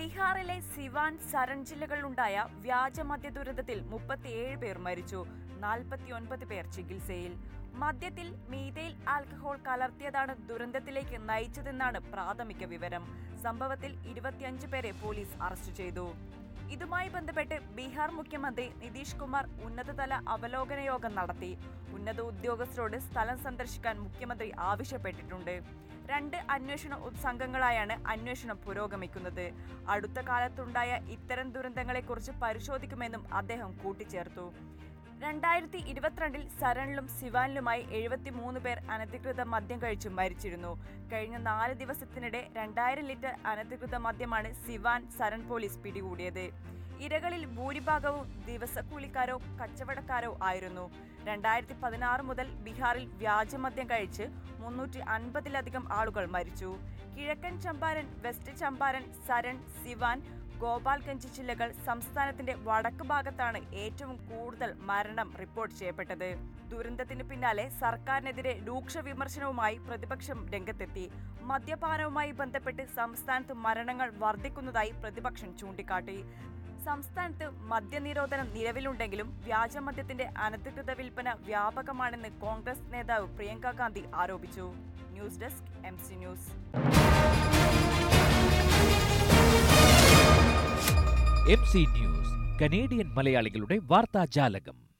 ബീഹാറിലെ സിവാൻ സരൺ ജില്ലകളിലുണ്ടായ വ്യാജമദ്യ ദുരന്തത്തിൽ മുപ്പത്തിയേഴ് പേർ മരിച്ചു നാൽപ്പത്തിയൊൻപത് പേർ ചികിത്സയിൽ മദ്യത്തിൽ മീതയിൽ ആൽക്കഹോൾ കലർത്തിയതാണ് ദുരന്തത്തിലേക്ക് നയിച്ചതെന്നാണ് പ്രാഥമിക വിവരം സംഭവത്തിൽ ഇരുപത്തിയഞ്ച് പേരെ പോലീസ് അറസ്റ്റ് ചെയ്തു ഇതുമായി ബന്ധപ്പെട്ട് ബീഹാർ മുഖ്യമന്ത്രി നിതീഷ് കുമാർ ഉന്നതതല അവലോകന യോഗം നടത്തി ഉന്നത ഉദ്യോഗസ്ഥരോട് സ്ഥലം സന്ദർശിക്കാൻ മുഖ്യമന്ത്രി ആവശ്യപ്പെട്ടിട്ടുണ്ട് രണ്ട് അന്വേഷണ ഉ- സംഘങ്ങളായാണ് അന്വേഷണം പുരോഗമിക്കുന്നത് അടുത്ത കാലത്തുണ്ടായ ഇത്തരം ദുരന്തങ്ങളെക്കുറിച്ച് പരിശോധിക്കുമെന്നും അദ്ദേഹം കൂട്ടിച്ചേർത്തു രണ്ടായിരത്തി ഇരുപത്തിരണ്ടിൽ സരണിലും സിവാനിലുമായി എഴുപത്തിമൂന്ന് പേർ അനധികൃത മദ്യം കഴിച്ചു മരിച്ചിരുന്നു കഴിഞ്ഞ നാല് ദിവസത്തിനിടെ രണ്ടായിരം ലിറ്റർ അനധികൃത മദ്യമാണ് സിവാൻ സരൺ പോലീസ് പിടികൂടിയത് ഇരകളിൽ ഭൂരിഭാഗവും ദിവസക്കൂലിക്കാരോ കച്ചവടക്കാരോ ആയിരുന്നു രണ്ടായിരത്തി പതിനാറ് മുതൽ ബീഹാറിൽ വ്യാജമദ്യം കഴിച്ച് മുന്നൂറ്റി അൻപതിലധികം ആളുകൾ മരിച്ചു കിഴക്കൻ ചമ്പാരൻ വെസ്റ്റ് ചമ്പാരൻ സരൺ സിവാൻ ഗോപാൽഗഞ്ച് ജില്ലകൾ സംസ്ഥാനത്തിന്റെ വടക്ക് ഭാഗത്താണ് ഏറ്റവും കൂടുതൽ മരണം റിപ്പോർട്ട് ചെയ്യപ്പെട്ടത് ദുരന്തത്തിന് പിന്നാലെ സർക്കാരിനെതിരെ രൂക്ഷ വിമർശനവുമായി പ്രതിപക്ഷം രംഗത്തെത്തി മദ്യപാനവുമായി ബന്ധപ്പെട്ട് സംസ്ഥാനത്ത് മരണങ്ങൾ വർദ്ധിക്കുന്നതായി പ്രതിപക്ഷം ചൂണ്ടിക്കാട്ടി സംസ്ഥാനത്ത് മദ്യനിരോധനം നിലവിലുണ്ടെങ്കിലും വ്യാജമദ്യത്തിന്റെ അനധികൃത വിൽപ്പന വ്യാപകമാണെന്ന് കോൺഗ്രസ് നേതാവ് പ്രിയങ്ക ഗാന്ധി ആരോപിച്ചു news desk M C news M C news Canadian മലയാളികളുടെ വാർത്താജാലകം